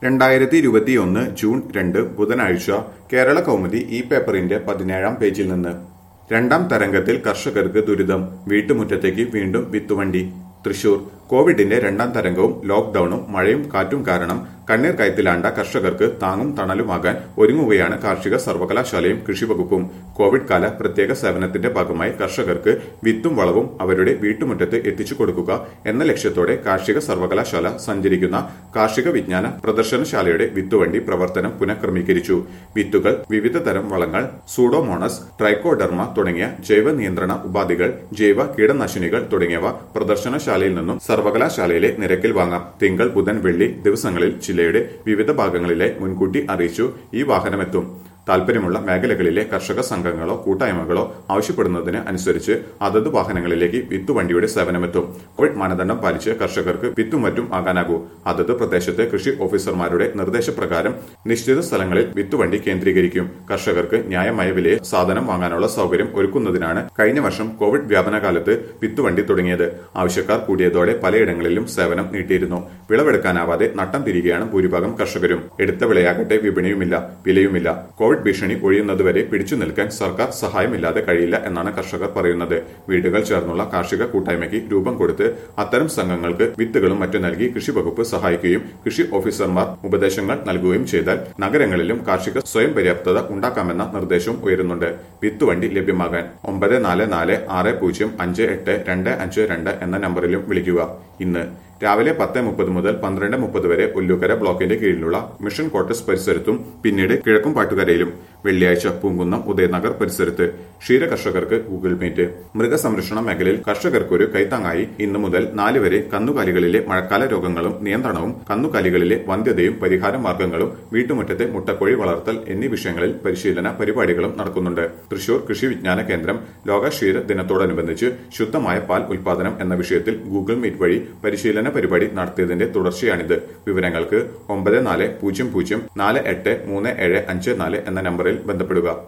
രണ്ടായിരത്തി ഇരുപത്തിയൊന്ന് ജൂൺ രണ്ട് ബുധനാഴ്ച കേരള കൗമുദി ഈ പേപ്പറിന്റെ പതിനേഴാം പേജിൽ നിന്ന് രണ്ടാം തരംഗത്തിൽ കർഷകർക്ക് ദുരിതം വീട്ടുമുറ്റത്തേക്ക് വീണ്ടും വിത്തുവണ്ടി തൃശൂർ കോവിഡിന്റെ രണ്ടാം തരംഗവും ലോക്ഡൌണും മഴയും കാറ്റും കാരണം കണ്ണീർ കയത്തിലാണ്ട കർഷകർക്ക് താങ്ങും തണലുമാകാൻ ഒരുങ്ങുകയാണ് കാർഷിക സർവകലാശാലയും കൃഷിവകുപ്പും കോവിഡ് കാല പ്രത്യേക സേവനത്തിന്റെ ഭാഗമായി കർഷകർക്ക് വിത്തും വളവും അവരുടെ വീട്ടുമുറ്റത്ത് എത്തിച്ചു കൊടുക്കുക എന്ന ലക്ഷ്യത്തോടെ കാർഷിക സർവകലാശാല സഞ്ചരിക്കുന്ന കാർഷിക വിജ്ഞാന പ്രദർശനശാലയുടെ വിത്തുവണ്ടി പ്രവർത്തനം പുനഃക്രമീകരിച്ചു വിത്തുകൾ വിവിധ തരം വളങ്ങൾ സൂഡോമോണസ് ട്രൈക്കോഡർമ തുടങ്ങിയ ജൈവ നിയന്ത്രണ ഉപാധികൾ ജൈവ കീടനാശിനികൾ തുടങ്ങിയവ പ്രദർശനശാലയിൽ നിന്നും സർവകലാശാലയിലെ നിരക്കിൽ വാങ്ങാം തിങ്കൾ ബുധൻ വെള്ളി ദിവസങ്ങളിൽ ജില്ലയുടെ വിവിധ ഭാഗങ്ങളിലെ മുൻകൂട്ടി അറിയിച്ചു ഈ വാഹനമെത്തും താൽപര്യമുള്ള മേഖലകളിലെ കർഷക സംഘങ്ങളോ കൂട്ടായ്മകളോ ആവശ്യപ്പെടുന്നതിന് അനുസരിച്ച് അതത് വാഹനങ്ങളിലേക്ക് വിത്തുവണ്ടിയുടെ സേവനമെത്തും കോവിഡ് മാനദണ്ഡം പാലിച്ച് കർഷകർക്ക് വിത്തും മറ്റും ആകാനാകൂ അതത് പ്രദേശത്തെ കൃഷി ഓഫീസർമാരുടെ നിർദ്ദേശപ്രകാരം നിശ്ചിത സ്ഥലങ്ങളിൽ വിത്തുവണ്ടി കേന്ദ്രീകരിക്കും കർഷകർക്ക് ന്യായമായ വിലയിൽ സാധനം വാങ്ങാനുള്ള സൗകര്യം ഒരുക്കുന്നതിനാണ് കഴിഞ്ഞ വർഷം കോവിഡ് വ്യാപനകാലത്ത് വിത്തുവണ്ടി തുടങ്ങിയത് ആവശ്യക്കാർ കൂടിയതോടെ പലയിടങ്ങളിലും സേവനം നീട്ടിയിരുന്നു വിളവെടുക്കാനാവാതെ നട്ടം തിരികെയാണ് ഭൂരിഭാഗം കർഷകരും എടുത്ത വിളയാകട്ടെ വിപണിയുമില്ല വിലയുമില്ല കോവിഡ് ഭീഷണി ഒഴിയുന്നതുവരെ പിടിച്ചു നിൽക്കാൻ സർക്കാർ സഹായമില്ലാതെ കഴിയില്ല എന്നാണ് കർഷകർ പറയുന്നത് വീടുകൾ ചേർന്നുള്ള കാർഷിക കൂട്ടായ്മയ്ക്ക് രൂപം കൊടുത്ത് അത്തരം സംഘങ്ങൾക്ക് വിത്തുകളും മറ്റും നൽകി കൃഷി വകുപ്പ് സഹായിക്കുകയും കൃഷി ഓഫീസർമാർ ഉപദേശങ്ങൾ നൽകുകയും ചെയ്താൽ നഗരങ്ങളിലും കാർഷിക സ്വയം പര്യാപ്തത ഉണ്ടാക്കാമെന്ന നിർദ്ദേശവും ഉയരുന്നുണ്ട് വിത്തുവണ്ടി ലഭ്യമാകാൻ ഒമ്പത് നാല് നാല് ആറ് പൂജ്യം അഞ്ച് എട്ട് രണ്ട് അഞ്ച് രണ്ട് എന്ന നമ്പറിലും വിളിക്കുക ഇന്ന് രാവിലെ പത്ത് മുപ്പത് മുതൽ പന്ത്രണ്ട് മുപ്പത് വരെ ഒല്ലൂക്കര ബ്ലോക്കിന്റെ കീഴിലുള്ള മിഷൻ ക്വാർട്ടേഴ്സ് പരിസരത്തും പിന്നീട് കിഴക്കും പാട്ടുകരയിലും വെള്ളിയാഴ്ച പൂങ്കുന്നം ഉദയനഗർ പരിസരത്ത് ക്ഷീര കർഷകർക്ക് ഗൂഗിൾ മീറ്റ് മൃഗസംരക്ഷണ മേഖലയിൽ കർഷകർക്കൊരു കൈത്താങ്ങായി ഇന്നു മുതൽ നാല് വരെ കന്നുകാലികളിലെ മഴക്കാല രോഗങ്ങളും നിയന്ത്രണവും കന്നുകാലികളിലെ വന്ധ്യതയും പരിഹാര മാർഗങ്ങളും വീട്ടുമുറ്റത്തെ മുട്ടക്കോഴി വളർത്തൽ എന്നീ വിഷയങ്ങളിൽ പരിശീലന പരിപാടികളും നടക്കുന്നുണ്ട് തൃശൂർ കൃഷി വിജ്ഞാന കേന്ദ്രം ലോക ക്ഷീര ദിനത്തോടനുബന്ധിച്ച് ശുദ്ധമായ പാൽ ഉൽപാദനം എന്ന വിഷയത്തിൽ ഗൂഗിൾ മീറ്റ് വഴി പരിശീലന പരിപാടി നടത്തിയതിന്റെ തുടർച്ചയാണിത് വിവരങ്ങൾക്ക് ഒമ്പത് നാല് പൂജ്യം പൂജ്യം നാല് എട്ട് മൂന്ന് ഏഴ് അഞ്ച് നാല് എന്ന നമ്പറിൽ ബന്ധപ്പെടുക